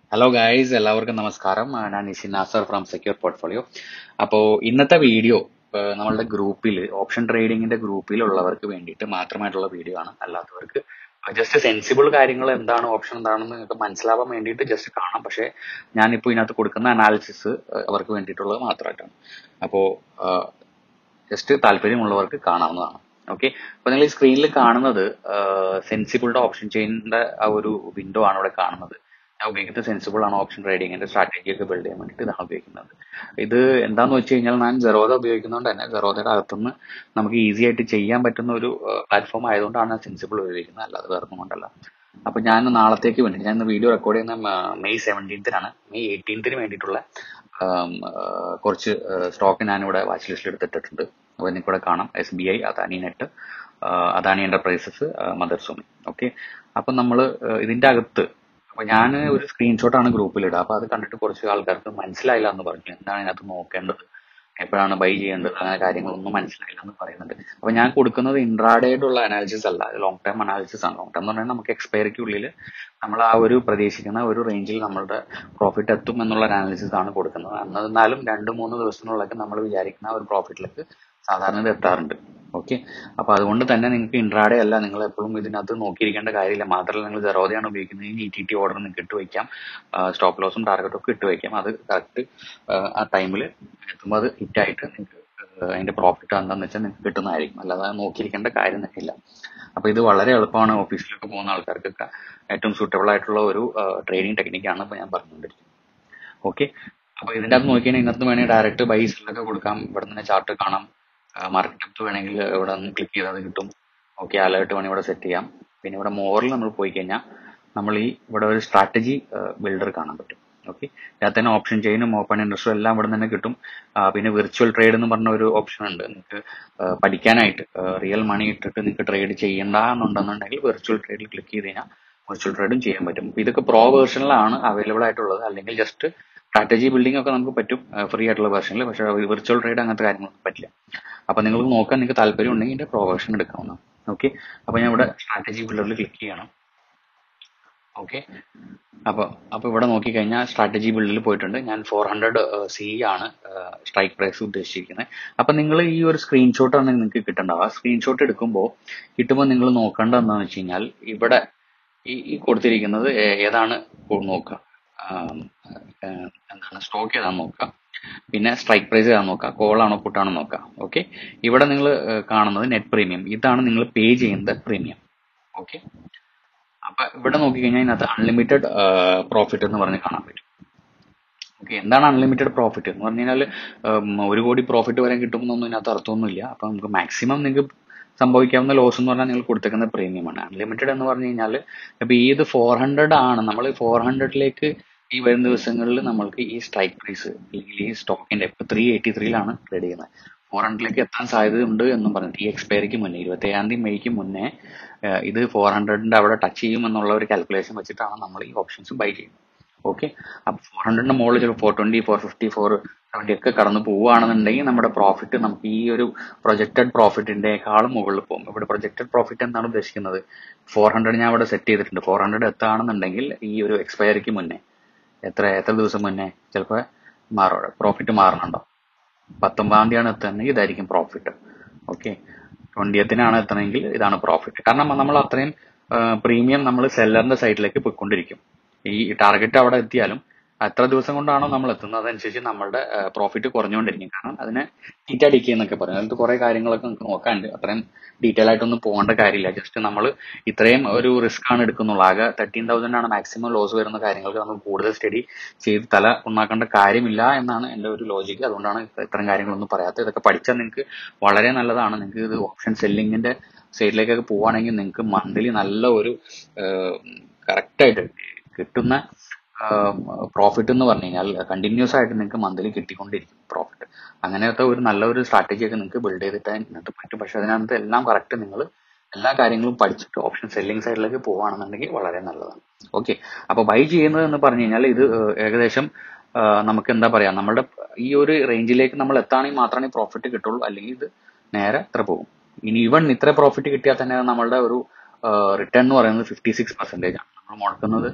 hello guys എല്ലാവർക്കും നമസ്കാരം ആ, ഞാൻ Nishin Nasar from Secure Portfolio അപ്പോൾ ഇന്നത്തെ വീഡിയോ നമ്മളുടെ ഗ്രൂപ്പിൽ ഓപ്ഷൻ ട്രേഡിങ്ങിന്റെ ഗ്രൂപ്പിലുള്ളവർക്ക് വേണ്ടിയിട്ട് മാത്രമായിട്ടുള്ള വീഡിയോ ആണ് അല്ലാത്തവർക്ക് ജസ്റ്റ് സെൻസിബിൾ കാര്യങ്ങൾ എന്താണ് ഓപ്ഷൻ എന്താണെന്ന് നിങ്ങൾക്ക് മനസ്സിലാവാൻ വേണ്ടിയിട്ട് ജസ്റ്റ് കാണാം പക്ഷേ ഞാനിപ്പോൾ ഇതിനകത്ത് കൊടുക്കുന്ന അനാലിസിസ് അവർക്ക് വേണ്ടിയിട്ടുള്ളത് മാത്രമായിട്ടാണ് അപ്പോൾ ജസ്റ്റ് താല്പര്യമുള്ളവർക്ക് കാണാവുന്നതാണ് ഓക്കെ അപ്പൊ നിങ്ങൾ ഈ സ്ക്രീനിൽ കാണുന്നത് സെൻസിബിളുടെ ഓപ്ഷൻ ചെയിനിന്റെ ആ ഒരു വിൻഡോ ആണ് ഇവിടെ കാണുന്നത് ഞാൻ ഉപയോഗിക്കുന്നത് സെൻസിബിൾ ആണ് ഓപ്ഷൻ ട്രേഡിങ്ങിന്റെ സ്ട്രാറ്റജി ഒക്കെ ബിൽഡ് ചെയ്യാൻ വേണ്ടിയിട്ട് ഇതാണ് ഉപയോഗിക്കുന്നത് ഇത് എന്താന്ന് വെച്ച് കഴിഞ്ഞാൽ ഞാൻ ജെറോദ ഉപയോഗിക്കുന്നതുകൊണ്ട് തന്നെ ജെറോദയുടെ അകത്തുനിന്ന് നമുക്ക് ഈസി ആയിട്ട് ചെയ്യാൻ പറ്റുന്ന ഒരു പ്ലാറ്റ്ഫോം ആയതുകൊണ്ടാണ് ഞാൻ സെൻസിബിൾ ഉപയോഗിക്കുന്നത് അല്ലാതെ വേറെ ഒന്നും കൊണ്ടല്ല അപ്പൊ ഞാൻ നാളത്തേക്ക് വേണ്ടി ഞാൻ ഇന്ന് വീഡിയോ റെക്കോർഡ് ചെയ്യുന്ന മെയ് സെവൻറ്റീൻത്തിനാണ് മെയ് എയ്റ്റീൻത്തിന് വേണ്ടിയിട്ടുള്ള ആം, ആ, കുറച്ച് സ്റ്റോക്ക് ഞാനിവിടെ വാച്ച് ലിസ്റ്റിൽ എടുത്തിട്ടുണ്ട് അപ്പോൾ എനിക്കിവിടെ കാണാം S B I Adani net Adani Enterprises Motherson Sumi okay അപ്പൊ നമ്മൾ ഇതിന്റെ അകത്ത് അപ്പൊ ഞാൻ ഒരു സ്ക്രീൻഷോട്ടാണ് ഗ്രൂപ്പിൽ ഇടുക അപ്പൊ അത് കണ്ടിട്ട് കുറച്ച് ആൾക്കാർക്ക് മനസ്സിലായില്ല എന്ന് പറഞ്ഞു എന്താണ് ഇതിനകത്ത് നോക്കേണ്ടത് എപ്പോഴാണ് ബൈ ചെയ്യേണ്ടത് അങ്ങനെ കാര്യങ്ങളൊന്നും മനസ്സിലായില്ല എന്ന് പറയുന്നുണ്ട് അപ്പൊ ഞാൻ കൊടുക്കുന്നത് ഇൻട്രാഡേയുടെ അനാലിസിസ് അല്ല ലോങ് ടൈം അനാലിസിസ് ആണ് ലോങ് ടൈം എന്ന് പറഞ്ഞാൽ നമുക്ക് എക്സ്പയറിക്ക് ഉള്ളിൽ നമ്മൾ ആ ഒരു പ്രതീക്ഷിക്കുന്ന ഒരു റേഞ്ചിൽ നമ്മളുടെ പ്രോഫിറ്റ് എത്തും എന്നുള്ള അനാലിസിസ് ആണ് കൊടുക്കുന്നത് എന്നിരുന്നാലും രണ്ട് മൂന്ന് ദിവസത്തിനുള്ളിലൊക്കെ നമ്മൾ വിചാരിക്കുന്ന ആ ഒരു പ്രോഫിറ്റിലേക്ക് സാധാരണ ഇത് എത്താറുണ്ട് ഓക്കെ അപ്പൊ അതുകൊണ്ട് തന്നെ നിങ്ങൾക്ക് ഇൻട്രാഡേ അല്ല നിങ്ങൾ എപ്പോഴും ഇതിനകത്ത് നോക്കിയിരിക്കേണ്ട കാര്യമില്ല മാത്രമല്ല നിങ്ങൾ ജെറോദയാണ് ഉപയോഗിക്കുന്നത് ഇ ടി ടി ഓർഡർ നിങ്ങൾക്ക് ഇട്ട് വയ്ക്കാം സ്റ്റോപ്പ് ലോസും ടാർഗറ്റും ഒക്കെ ഇട്ട് വയ്ക്കാം അത് കറക്റ്റ് ആ ടൈമിൽ എത്തുമ്പോൾ അത് ഹിറ്റ് ആയിട്ട് നിങ്ങൾക്ക് അതിന്റെ പ്രോഫിറ്റ് എന്താണെന്ന് വെച്ചാൽ നിങ്ങൾക്ക് കിട്ടുന്നതായിരിക്കും അല്ലാതെ അത് നോക്കിയിരിക്കേണ്ട കാര്യം തന്നെ ഇല്ല അപ്പൊ ഇത് വളരെ എളുപ്പമാണ് ഓഫീസിലൊക്കെ പോകുന്ന ആൾക്കാർക്കൊക്കെ ഏറ്റവും സൂട്ടബിൾ ആയിട്ടുള്ള ഒരു ട്രേഡിംഗ് ടെക്നിക്കാണ് ഇപ്പൊ ഞാൻ പറഞ്ഞുകൊണ്ടിരിക്കുന്നത് ഓക്കെ അപ്പൊ ഇതിന്റെ അകത്ത് നോക്കിയാൽ ഇതിനകത്ത് വേണമെങ്കിൽ ഡയറക്റ്റ് ബൈ സെല്ലൊക്കെ കൊടുക്കാം ഇവിടെ തന്നെ ചാർട്ട് കാണാം മാർക്കറ്റ് ഡെപ്ത് വേണമെങ്കിൽ ഇവിടെ നിന്ന് ക്ലിക്ക് ചെയ്താൽ അത് കിട്ടും ഓക്കെ അലേർട്ട് വേണമെങ്കിൽ ഇവിടെ സെറ്റ് ചെയ്യാം പിന്നെ ഇവിടെ മോറിൽ നമ്മൾ പോയി കഴിഞ്ഞാൽ നമ്മൾ ഈ ഇവിടെ ഒരു സ്ട്രാറ്റജി ബിൽഡർ കാണാൻ പറ്റും ഓക്കെ ഇതിനകത്ത് തന്നെ ഓപ്ഷൻ ചെയിനും ഓപ്പൺ ഇൻട്രസ്റ്റും എല്ലാം ഇവിടെ നിന്ന് കിട്ടും ആ, പിന്നെ വിർച്വൽ ട്രേഡ് എന്ന് പറഞ്ഞ ഒരു ഓപ്ഷൻ ഉണ്ട് നിങ്ങൾക്ക് പഠിക്കാനായിട്ട് റിയൽ മണി ഇട്ടിട്ട് നിങ്ങൾക്ക് ട്രേഡ് ചെയ്യണ്ട എന്നുണ്ടെന്നുണ്ടെങ്കിൽ വിർച്വൽ ട്രേഡിൽ ക്ലിക്ക് ചെയ്ത് കഴിഞ്ഞാൽ വിർച്വൽ ട്രേഡും ചെയ്യാൻ പറ്റും അപ്പൊ ഇതൊക്കെ പ്രോ വേർഷനിലാണ് അവൈലബിൾ ആയിട്ടുള്ളത് അല്ലെങ്കിൽ ജസ്റ്റ് സ്ട്രാറ്റജി ബിൽഡിംഗ് ഒക്കെ നമുക്ക് പറ്റും ഫ്രീ ആയിട്ടുള്ള വേർഷനിൽ പക്ഷേ വിർച്വൽ ട്രേഡ് അങ്ങനത്തെ കാര്യങ്ങളൊന്നും പറ്റില്ല അപ്പൊ നിങ്ങൾക്ക് നോക്കാൻ നിങ്ങൾക്ക് താല്പര്യം ഉണ്ടെങ്കിൽ ഇതിന്റെ പ്രോ വേർഷൻ എടുക്കാവുന്നതാണ് ഓക്കെ അപ്പൊ ഞാൻ ഇവിടെ സ്ട്രാറ്റജി ബിൽഡറിൽ ക്ലിക്ക് ചെയ്യണം ഓക്കെ അപ്പൊ അപ്പൊ ഇവിടെ നോക്കിക്കഴിഞ്ഞാൽ സ്ട്രാറ്റജി ബിൽഡിൽ പോയിട്ടുണ്ട് ഞാൻ ഫോർ ഹൺഡ്രഡ് സി ആണ് സ്ട്രൈക്ക് പ്രൈസ് ഉദ്ദേശിച്ചിരിക്കുന്നത് അപ്പൊ നിങ്ങൾ ഈ ഒരു സ്ക്രീൻഷോട്ടാണ് നിങ്ങൾക്ക് കിട്ടേണ്ടത് ആ സ്ക്രീൻഷോട്ട് എടുക്കുമ്പോൾ കിട്ടുമ്പോൾ നിങ്ങൾ നോക്കേണ്ടത് എന്താണെന്ന് വെച്ച് കഴിഞ്ഞാൽ ഇവിടെ ഈ ഈ കൊടുത്തിരിക്കുന്നത് ഏ- ഏതാണ് കൊ- നോക്കുക ആം, ഏ, എന്താണ് സ്റ്റോക്ക് ഏതാണെന്ന് നോക്കുക പിന്നെ സ്ട്രൈക്ക് പ്രൈസ് ഏതാണെന്ന് നോക്കുക കോൾ ആണോ പുട്ടാണോ നോക്കുക ഓക്കെ ഇവിടെ നിങ്ങൾ കാണുന്നത് നെറ്റ് പ്രീമിയം ഇതാണ് നിങ്ങൾ പേ ചെയ്യുന്ന പ്രീമിയം ഓക്കെ അപ്പൊ ഇവിടെ നോക്കിക്കഴിഞ്ഞാൽ ഇതിനകത്ത് അൺലിമിറ്റഡ് പ്രോഫിറ്റ് എന്ന് പറഞ്ഞ് കാണാൻ പറ്റും ഓക്കെ എന്താണ് അൺലിമിറ്റഡ് പ്രോഫിറ്റ് എന്ന് പറഞ്ഞു കഴിഞ്ഞാൽ ഒരു കോടി പ്രോഫിറ്റ് വരെ കിട്ടുമെന്നൊന്നും ഇതിനകത്ത് അർത്ഥമൊന്നുമില്ല അപ്പൊ നമുക്ക് മാക്സിമം നിങ്ങൾക്ക് സംഭവിക്കാവുന്ന ലോസ് എന്ന് പറഞ്ഞാൽ നിങ്ങൾ കൊടുത്തേക്കുന്ന പ്രീമിയമാണ് അൺലിമിറ്റഡ് എന്ന് പറഞ്ഞു കഴിഞ്ഞാൽ ഇപ്പൊ ഈ ഇത് ഫോർ ഹൺഡ്രഡ് ആണ് നമ്മൾ ഫോർ ഹൺഡ്രഡിലേക്ക് ഈ വരുന്ന ദിവസങ്ങളിൽ നമ്മൾക്ക് ഈ സ്ട്രൈക്ക് പ്രൈസ് അല്ലെങ്കിൽ ഈ സ്റ്റോക്കിന്റെ ഇപ്പൊ ത്രീ എയ്റ്റി ത്രീയിലാണ് ട്രേഡ് ചെയ്യുന്നത് ഫോർ ഹൺഡ്രഡിലേക്ക് എത്താൻ സാധ്യതയുണ്ട് എന്നും പറഞ്ഞിട്ട് ഈ എക്സ്പയറിക്ക് മുന്നേ ഇരുപത്തി ഏഴാം തീയതി മെയ്ക്ക് മുന്നേ ഏഹ് ഇത് ഫോർ ഹൺഡ്രഡിന്റെ അവിടെ ടച്ച് ചെയ്യും എന്നുള്ള ഒരു കാൽക്കുലേഷൻ വെച്ചിട്ടാണ് നമ്മൾ ഈ ഓപ്ഷൻസ് ബൈ ചെയ്യുന്നത് ഓക്കെ അപ്പൊ ഫോർ ഹൺഡ്രഡിന്റെ മുകളിൽ ചിലപ്പോൾ four twenty four fifty four seventy ഒക്കെ കടന്നു പോവുകയാണെന്നുണ്ടെങ്കിൽ നമ്മുടെ പ്രോഫിറ്റ് നമുക്ക് ഈ ഒരു പ്രൊജക്റ്റഡ് പ്രോഫിറ്റിന്റെക്കാളും മുകളിൽ പോകും ഇവിടെ പ്രൊജക്റ്റഡ് പ്രോഫിറ്റ് എന്താണ് ഉദ്ദേശിക്കുന്നത് ഫോർ ഹൺഡ്രഡ് ഞാൻ ഇവിടെ സെറ്റ് ചെയ്തിട്ടുണ്ട് ഫോർ ഹൺഡ്രഡ് എത്താണെന്നുണ്ടെങ്കിൽ ഈ ഒരു എക്സ്പയറിക്ക് മുന്നേ എത്ര എത്ര ദിവസം മുന്നേ ചിലപ്പോൾ മാറും പ്രോഫിറ്റ് മാറണുണ്ടോ പത്തൊമ്പതാം തീയതിയാണ് എത്തുന്നതെങ്കിൽ ഇതായിരിക്കും പ്രോഫിറ്റ് ഓക്കെ ട്വന്റിയത്തിനാണ് എത്തണമെങ്കിൽ ഇതാണ് പ്രോഫിറ്റ് കാരണം നമ്മൾ അത്രയും പ്രീമിയം നമ്മൾ സെല്ലറിന്റെ സൈഡിലേക്ക് പോയിക്കൊണ്ടിരിക്കും ഈ ടാർഗറ്റ് അവിടെ എത്തിയാലും എത്ര ദിവസം കൊണ്ടാണോ നമ്മൾ എത്തുന്നത് അതനുസരിച്ച് നമ്മളുടെ പ്രോഫിറ്റ് കുറഞ്ഞുകൊണ്ടിരിക്കും കാരണം അതിനെ തീറ്റ ഡിക്കി എന്നൊക്കെ പറയും അതിനകത്ത് കുറെ കാര്യങ്ങളൊക്കെ നമുക്ക് നോക്കാനുണ്ട് അത്രയും ഡീറ്റെയിൽ ആയിട്ടൊന്നും പോകേണ്ട കാര്യമില്ല ജസ്റ്റ് നമ്മൾ ഇത്രയും ഒരു റിസ്ക് ആണ് എടുക്കുന്നുള്ളൂ ആകെ തേർട്ടീൻ തൗസൻഡ് ആണ് മാക്സിമം ലോസ് വരുന്ന കാര്യങ്ങൾക്ക് നമ്മൾ കൂടുതൽ സ്റ്റഡി ചെയ്ത് തല ഉണ്ടാക്കേണ്ട കാര്യമില്ല എന്നാണ് എന്റെ ഒരു ലോജിക്ക് അതുകൊണ്ടാണ് ഇത്തരം കാര്യങ്ങളൊന്നും പറയാത്തത് ഇതൊക്കെ പഠിച്ചാൽ നിങ്ങൾക്ക് വളരെ നല്ലതാണ് നിങ്ങൾക്ക് ഇത് ഓപ്ഷൻ സെല്ലിങ്ങിന്റെ സൈഡിലേക്കൊക്കെ പോവുകയാണെങ്കിൽ നിങ്ങൾക്ക് മന്ത്ലി നല്ല ഒരു കറക്റ്റ് ആയിട്ട് കിട്ടുന്ന പ്രോഫിറ്റ് എന്ന് പറഞ്ഞു കഴിഞ്ഞാൽ കണ്ടിന്യൂസ് ആയിട്ട് നിങ്ങൾക്ക് മന്ത്ലി കിട്ടിക്കൊണ്ടിരിക്കും പ്രോഫിറ്റ് അങ്ങനത്തെ ഒരു നല്ല ഒരു സ്ട്രാറ്റജി ഒക്കെ നിങ്ങൾക്ക് ബിൽഡ് ചെയ്തിട്ട് അതിനകത്ത് പറ്റും പക്ഷെ അതിനകത്ത് എല്ലാം കറക്റ്റ് നിങ്ങൾ എല്ലാ കാര്യങ്ങളും പഠിച്ചിട്ട് ഓപ്ഷൻ സെല്ലിംഗ് സൈഡിലേക്ക് പോവുകയാണെന്നുണ്ടെങ്കിൽ വളരെ നല്ലതാണ് ഓക്കെ അപ്പൊ ബൈ ചെയ്യുന്നത് എന്ന് പറഞ്ഞു കഴിഞ്ഞാൽ ഇത് ഏഹ്, ഏകദേശം ആഹ്, നമുക്ക് എന്താ പറയാ നമ്മുടെ ഈ ഒരു റേഞ്ചിലേക്ക് നമ്മൾ എത്താണെങ്കിൽ മാത്രമേ പ്രോഫിറ്റ് കിട്ടുള്ളൂ അല്ലെങ്കിൽ ഇത് നേരെ ഇത്ര പോകും ഇനി ഈവൻ ഇത്ര പ്രോഫിറ്റ് കിട്ടിയാൽ തന്നെ നമ്മളുടെ ഒരു റിട്ടേൺ എന്ന് പറയുന്നത് ഫിഫ്റ്റി സിക്സ് പെർസെന്റേജ് ആണ് നമ്മൾ മുടക്കുന്നത്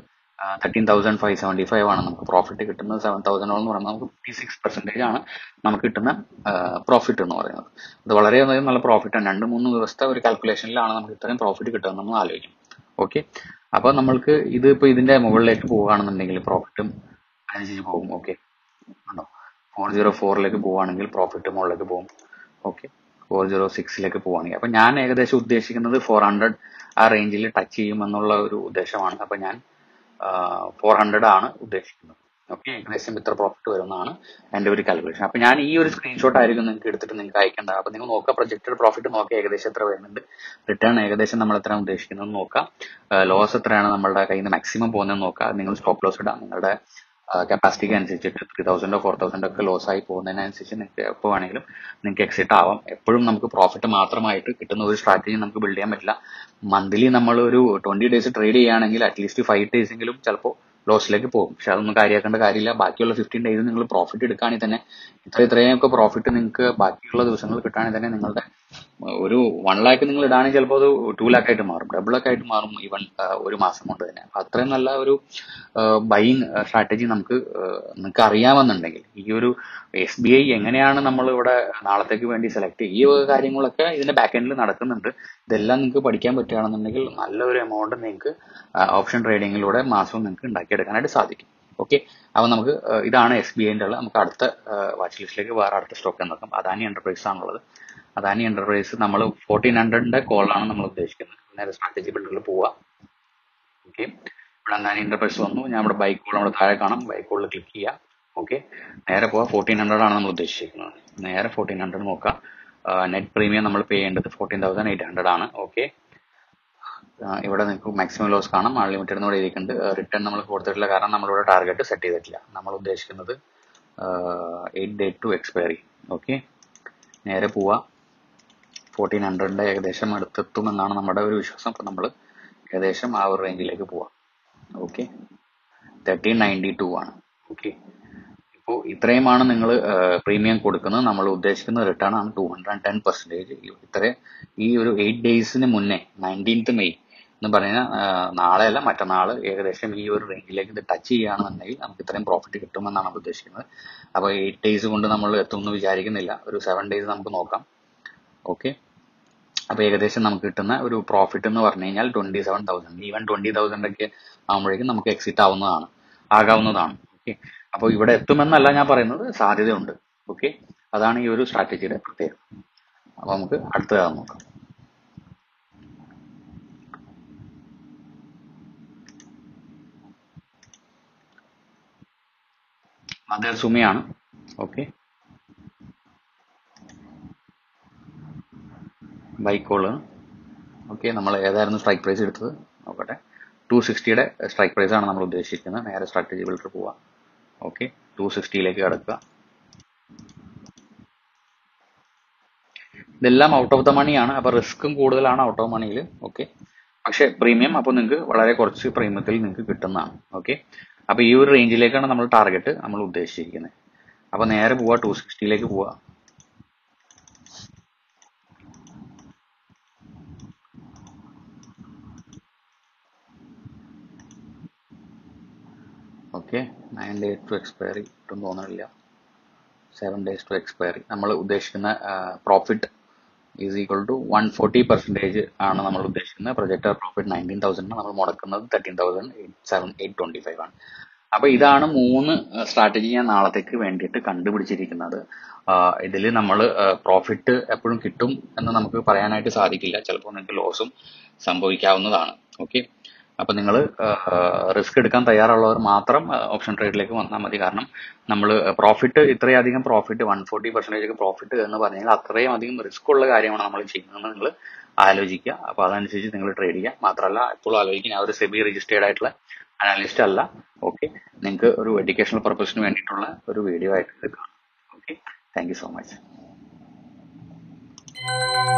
thirteen thousand five seventy five ആണ് നമുക്ക് പ്രോഫിറ്റ് കിട്ടുന്നത് സെവൻ തൗസൻഡ് എന്ന് പറയുമ്പോൾ നമുക്ക് ഫിഫ്റ്റി സിക്സ് പെർസെൻറ്റേജ് ആണ് നമുക്ക് കിട്ടുന്ന പ്രോഫിറ്റ് എന്ന് പറയുന്നത് അത് വളരെ നല്ല പ്രോഫിറ്റ് ആണ് രണ്ട് മൂന്ന് ദിവസത്തെ ഒരു കാൽക്കുലേഷനിലാണ് നമുക്ക് ഇത്രയും പ്രോഫിറ്റ് കിട്ടുക നമ്മൾ ആലോചിക്കും ഓക്കെ അപ്പൊ നമ്മൾക്ക് ഇത് ഇപ്പൊ ഇതിന്റെ മുകളിലേക്ക് പോവുകയാണെന്നുണ്ടെങ്കിൽ പ്രോഫിറ്റും അനുസരിച്ച് പോകും ഓക്കെ ഉണ്ടോ ഫോർ സീറോ ഫോറിലേക്ക് പോവുകയാണെങ്കിൽ പ്രോഫിറ്റ് മുകളിലേക്ക് പോകും ഓക്കെ ഫോർ സീറോ സിക്സിലേക്ക് പോവുകയാണെങ്കിൽ അപ്പൊ ഞാൻ ഏകദേശം ഉദ്ദേശിക്കുന്നത് ഫോർ ഹൺഡ്രഡ് ആ റേഞ്ചിൽ ടച്ച് ചെയ്യുമെന്നുള്ള ഒരു ഉദ്ദേശമാണ് അപ്പൊ ഞാൻ ഫോർ ഹൺഡ്രഡ് ആണ് ഉദ്ദേശിക്കുന്നത് ഓക്കെ ഏകദേശം ഇത്ര പ്രോഫിറ്റ് വരുന്നതാണ് എന്റെ ഒരു കാൽക്കുലേഷൻ അപ്പൊ ഞാൻ ഈ ഒരു സ്ക്രീൻഷോട്ട് ആയിരിക്കും നിങ്ങൾക്ക് എടുത്തിട്ട് നിങ്ങൾക്ക് അയക്കേണ്ടത് അപ്പൊ നിങ്ങൾ നോക്കുക പ്രൊജക്റ്റഡ് പ്രോഫിറ്റ് നോക്കുക ഏകദേശം എത്ര വരുന്നുണ്ട് റിട്ടേൺ ഏകദേശം നമ്മൾ എത്രയാണ് ഉദ്ദേശിക്കുന്നത് നോക്കുക ലോസ് എത്രയാണ് നമ്മളുടെ കയ്യിൽ നിന്ന് മാക്സിമം പോകുന്നത് നോക്കുക നിങ്ങൾ സ്റ്റോപ്പ് ലോസ് ഇടാം നിങ്ങളുടെ കപ്പാസിറ്റിക്ക് അനുസരിച്ചിട്ട് ത്രീ തൗസൻഡോ ഫോർ തൗസൻഡോ ഒക്കെ ലോസ് ആയി പോകുന്നതിനനുസരിച്ച് നിങ്ങൾക്ക് എപ്പോൾ വേണമെങ്കിലും നിങ്ങൾക്ക് എക്സിറ്റ് ആവാം എപ്പോഴും നമുക്ക് പ്രോഫിറ്റ് മാത്രമായിട്ട് കിട്ടുന്ന ഒരു സ്ട്രാറ്റജി നമുക്ക് ബിൽഡ് ചെയ്യാൻ പറ്റില്ല മന്ത്ലി നമ്മൾ ഒരു ട്വന്റി ഡേയ്സ് ട്രേഡ് ചെയ്യുകയാണെങ്കിൽ അറ്റ്ലീസ്റ്റ് ഫൈവ് ഡേയ്സ് എങ്കിലും ചിലപ്പോൾ ലോസിലേക്ക് പോകും പക്ഷെ അതൊന്നും കാര്യമാക്കേണ്ട കാര്യമില്ല ബാക്കിയുള്ള ഫിഫ്റ്റീൻ ഡേയ്സ് നിങ്ങൾ പ്രോഫിറ്റ് എടുക്കുകയാണെങ്കിൽ തന്നെ ഇത്ര ഇത്രയൊക്കെ പ്രോഫിറ്റ് നിങ്ങൾക്ക് ബാക്കിയുള്ള ദിവസങ്ങൾ കിട്ടുകയാണെങ്കിൽ തന്നെ നിങ്ങളുടെ ഒരു വൺ ലാക്ക് നിങ്ങൾ ഇടാണെങ്കിൽ ചിലപ്പോൾ അത് ടു ലാക്ക് ആയിട്ട് മാറും ഡബിൾ ഒക്കെ ആയിട്ട് മാറും ഈവൻ ഒരു മാസം കൊണ്ട് തന്നെ അപ്പൊ അത്രയും നല്ല ഒരു ബൈയിങ് സ്ട്രാറ്റജി നമുക്ക് നിങ്ങൾക്ക് അറിയാമെന്നുണ്ടെങ്കിൽ ഈ ഒരു എസ് ബി ഐ എങ്ങനെയാണ് നമ്മൾ ഇവിടെ നാളത്തേക്ക് വേണ്ടി സെലക്ട് ചെയ്യുക ഈ വക കാര്യങ്ങളൊക്കെ ഇതിന്റെ ബാക്ക് എൻഡിൽ നടക്കുന്നുണ്ട് ഇതെല്ലാം നിങ്ങൾക്ക് പഠിക്കാൻ പറ്റുകയാണെന്നുണ്ടെങ്കിൽ നല്ലൊരു എമൗണ്ട് നിങ്ങൾക്ക് ഓപ്ഷൻ ട്രേഡിങ്ങിലൂടെ മാസവും നിങ്ങൾക്ക് ഉണ്ടാക്കിയെടുക്കാനായിട്ട് സാധിക്കും ഓക്കെ അപ്പൊ നമുക്ക് ഇതാണ് എസ് ബി ഐൻ്റെ ഉള്ളത് നമുക്ക് അടുത്ത വാച്ച് ലിസ്റ്റിലേക്ക് വേറെ അടുത്ത സ്റ്റോക്ക് നോക്കാം അദാനി എന്റർപ്രൈസ് ആണുള്ളത് അദാനി എന്റർപ്രൈസ് നമ്മൾ ഫോർട്ടീൻ ഹൺഡ്രഡിന്റെ കോളാണ് നമ്മൾ ഉദ്ദേശിക്കുന്നത് നേരെ സ്ട്രാറ്റജി ബിൽഡറിൽ പോവുക ഓക്കെ ഇവിടെ അദാനി എന്റർപ്രൈസ് വന്നു ഞാൻ ഇവിടെ ബൈക്ക് കോൾ നമ്മുടെ താഴെ കാണാം ബൈക്ക് കോളിൽ ക്ലിക്ക് ചെയ്യുക ഓക്കെ നേരെ പോവാ ഫോർട്ടീൻ ഹൺഡ്രഡ് ആണ് നമ്മൾ ഉദ്ദേശിക്കുന്നത് നേരെ ഫോർട്ടീൻ ഹൺഡ്രഡ് നോക്കാം നെറ്റ് പ്രീമിയം നമ്മൾ പേ ചെയ്യേണ്ടത് ഫോർട്ടീൻ തൗസൻഡ് എയ്റ്റ് ഹൺഡ്രഡ് ആണ് ഓക്കെ ഇവിടെ നിങ്ങൾക്ക് മാക്സിമം ലോസ് കാണാം അൺലിമിറ്റഡ് എന്ന് എഴുതിയിട്ടുണ്ട് റിട്ടേൺ നമ്മൾ കൊടുത്തിട്ടില്ല കാരണം നമ്മളിവിടെ ടാർഗറ്റ് സെറ്റ് ചെയ്തിട്ടില്ല നമ്മൾ ഉദ്ദേശിക്കുന്നത് eight day to expiry okay നേരെ പോവാ ഫോർട്ടീൻ ഹൺഡ്രഡിന്റെ ഏകദേശം അടുത്തെത്തുമെന്നാണ് നമ്മുടെ ഒരു വിശ്വാസം അപ്പൊ നമ്മൾ ഏകദേശം ആ ഒരു റേഞ്ചിലേക്ക് പോവാം ഓക്കെ തേർട്ടീൻ നയൻറ്റി ടു ആണ് ഓക്കെ ഇപ്പോൾ ഇത്രയുമാണ് നിങ്ങൾ പ്രീമിയം കൊടുക്കുന്നത് നമ്മൾ ഉദ്ദേശിക്കുന്ന റിട്ടേൺ ആണ് two hundred and ten percentage ഇത്ര ഈ ഒരു എയ്റ്റ് ഡേയ്സിന് മുന്നേ നയൻറ്റീൻത്ത് മെയ് എന്ന് പറഞ്ഞാൽ നാളെയല്ല മറ്റന്നാൾ ഏകദേശം ഈ ഒരു റേഞ്ചിലേക്ക് ഇത് ടച്ച് ചെയ്യുകയാണെന്നുണ്ടെങ്കിൽ നമുക്ക് ഇത്രയും പ്രോഫിറ്റ് കിട്ടുമെന്നാണ് നമ്മൾ ഉദ്ദേശിക്കുന്നത് അപ്പോൾ എയ്റ്റ് ഡേയ്സ് കൊണ്ട് നമ്മൾ എത്തുമെന്ന് വിചാരിക്കുന്നില്ല ഒരു സെവൻ ഡേയ്സ് നമുക്ക് നോക്കാം ഓക്കെ അപ്പൊ ഏകദേശം നമുക്ക് കിട്ടുന്ന ഒരു പ്രോഫിറ്റ് എന്ന് പറഞ്ഞു കഴിഞ്ഞാൽ twenty seven thousand even twenty thousand ഒക്കെ ആകുമ്പോഴേക്കും നമുക്ക് എക്സിറ്റ് ആവുന്നതാണ് ആകാവുന്നതാണ് ഓക്കെ അപ്പോൾ ഇവിടെ എത്തുമെന്നല്ല ഞാൻ പറയുന്നത് സാധ്യതയുണ്ട് ഓക്കെ അതാണ് ഈ ഒരു സ്ട്രാറ്റജിയുടെ പ്രത്യേകത അപ്പൊ നമുക്ക് അടുത്തതാണ് നോക്കാം അത് സുമിയാണ് ഓക്കെ ബൈക്കോള് ഓക്കെ നമ്മൾ ഏതായിരുന്നു സ്ട്രൈക്ക് പ്രൈസ് എടുത്തത് നോക്കട്ടെ ടു സിക്സ്റ്റിയുടെ സ്ട്രൈക്ക് പ്രൈസ് ആണ് നമ്മൾ ഉദ്ദേശിക്കുന്നത് നേരെ സ്ട്രാറ്റജി ബിൽഡർ പോവാം ഓക്കെ ടു സിക്സ്റ്റിയിലേക്ക് കിടക്കുക ഇതെല്ലാം ഔട്ട് ഓഫ് ദ മണിയാണ് അപ്പൊ റിസ്ക്കും കൂടുതലാണ് ഔട്ട് ഓഫ് മണിയിൽ ഓക്കെ പക്ഷെ പ്രീമിയം അപ്പോൾ നിങ്ങൾക്ക് വളരെ കുറച്ച് പ്രീമിയത്തിൽ നിങ്ങൾക്ക് കിട്ടുന്നതാണ് ഓക്കെ അപ്പൊ ഈ ഒരു റേഞ്ചിലേക്കാണ് നമ്മൾ ടാർഗറ്റ് നമ്മൾ ഉദ്ദേശിച്ചിരിക്കുന്നത് അപ്പൊ നേരെ പോവാ ടു സിക്സ്റ്റിയിലേക്ക് പോവാ okay nine days to expiry ഒട്ടും തോന്നണില്ല സെവൻ ഡേയ്സ് ടു എക്സ്പയറി നമ്മൾ ഉദ്ദേശിക്കുന്ന profit is equal to one forty percentage ആണ് നമ്മൾ ഉദ്ദേശിക്കുന്നത് പ്രൊജക്ടർ പ്രോഫിറ്റ് നയൻറ്റീൻ തൗസൻഡ് നമ്മൾ മുടക്കുന്നത് thirteen thousand eight seven eight twenty five ആണ് അപ്പൊ ഇതാണ് മൂന്ന് സ്ട്രാറ്റജി ഞാൻ നാളത്തേക്ക് വേണ്ടിയിട്ട് കണ്ടുപിടിച്ചിരിക്കുന്നത് ഇതിൽ നമ്മൾ പ്രോഫിറ്റ് എപ്പോഴും കിട്ടും എന്ന് നമുക്ക് പറയാനായിട്ട് സാധിക്കില്ല ചിലപ്പോൾ നിങ്ങൾക്ക് ലോസും സംഭവിക്കാവുന്നതാണ് ഓക്കെ അപ്പൊ നിങ്ങൾ റിസ്ക് എടുക്കാൻ തയ്യാറുള്ളവർ മാത്രം ഓപ്ഷൻ ട്രേഡിലേക്ക് വന്നാൽ മതി കാരണം നമ്മൾ പ്രോഫിറ്റ് ഇത്രയധികം പ്രോഫിറ്റ് വൺ ഫോർട്ടി പെർസെന്റേജ് ഒക്കെ പ്രോഫിറ്റ് എന്ന് പറഞ്ഞാൽ അത്രയും അധികം റിസ്ക് ഉള്ള കാര്യമാണ് നമ്മൾ ചെയ്യുന്നതെന്ന് നിങ്ങൾ ആലോചിക്കുക അപ്പൊ അതനുസരിച്ച് നിങ്ങൾ ട്രേഡ് ചെയ്യുക മാത്രമല്ല എപ്പോഴും ആലോചിക്കുക ഞാൻ ഒരു സെബി രജിസ്റ്റേർഡ് ആയിട്ടുള്ള അനാലിസ്റ്റ് അല്ല ഓക്കെ നിങ്ങൾക്ക് ഒരു എഡ്യൂക്കേഷണൽ പർപ്പസിന് വേണ്ടിയിട്ടുള്ള ഒരു വീഡിയോ ആയിട്ട് എടുക്കാം okay thank you so much